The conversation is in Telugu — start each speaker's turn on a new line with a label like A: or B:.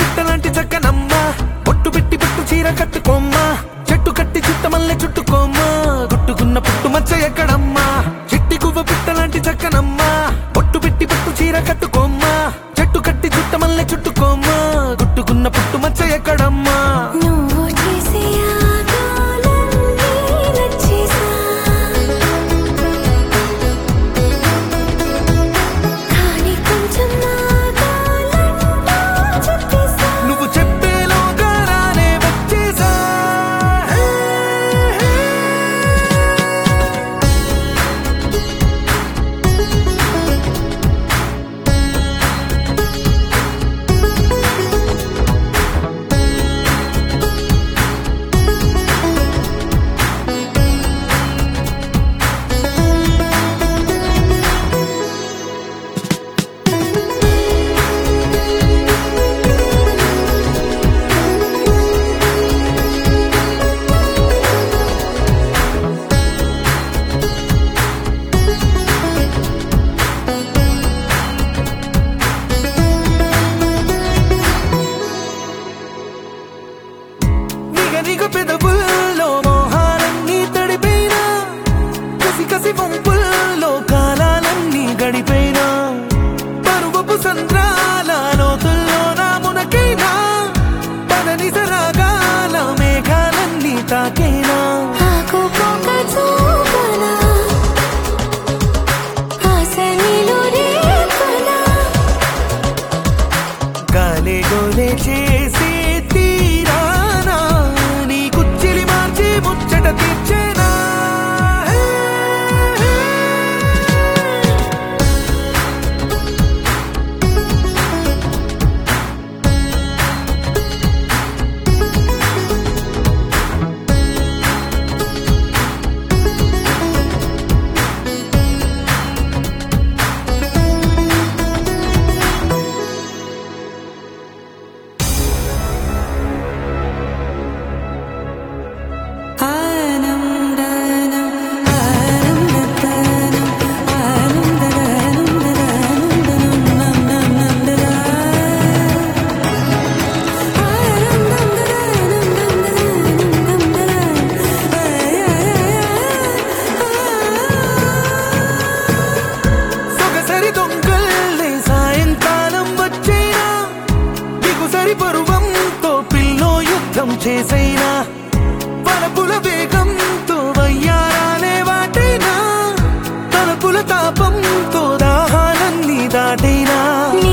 A: పిట్టలాంటి చక్కనమ్మ పొట్టు పెట్టి పట్టు చీర కట్టుకోమ్మా చెట్టు కట్టి చుట్ట మల్లె చుట్టుకోమ్మా గుట్టుకున్న పుట్టు మచ్చ ఎక్కడమ్మా చిట్టి గువ్వ పిట్టలాంటి చక్కనమ్మ పొట్టు పెట్టి పట్టు చీర కట్టుకోమ్మా చెట్టు కట్టి చుట్ట మల్లె చుట్టుకోమ్మా గుట్టుకున్న పుట్టు మచ్చ ఎక్కడమ్మా
B: నువ్వు చేసే ఆగాలన్నీ నచ్చేసా కానీ కొంచెం ఆగాలంటూ చెప్పేసా
A: నువ్వు చెప్పేలోగా రానే వచ్చేసా నిగ నిగ పెదవుల్లో మోహాలన్నీ తడిపోయినా కసి కసి వంపుల్లో కాలాలన్నీ గడిపోయినా పరువపు సంద్రాల లోతుల్లో నా మునకైనా పదని సరాగాల మేఘాలన్నీ తాకేనా
B: ఆకుపోక చూపనా ఆశ నీలో రేపనా
A: గాలే గోలే చేసే తీరానా నీ కుచ్చిలి మార్చి ముచ్చట తీర్చేనా సొగసరి దొంగల్లే సాయంకాలం వచ్చేనా దిగుసరి పరువంతో పిల్లో యుద్ధం చేసైనా పరపుల వేగంతో వయ్యారాలే వాటైనా తలపుల తాపంతో దాహాలన్నీ దాటైనా
B: నీ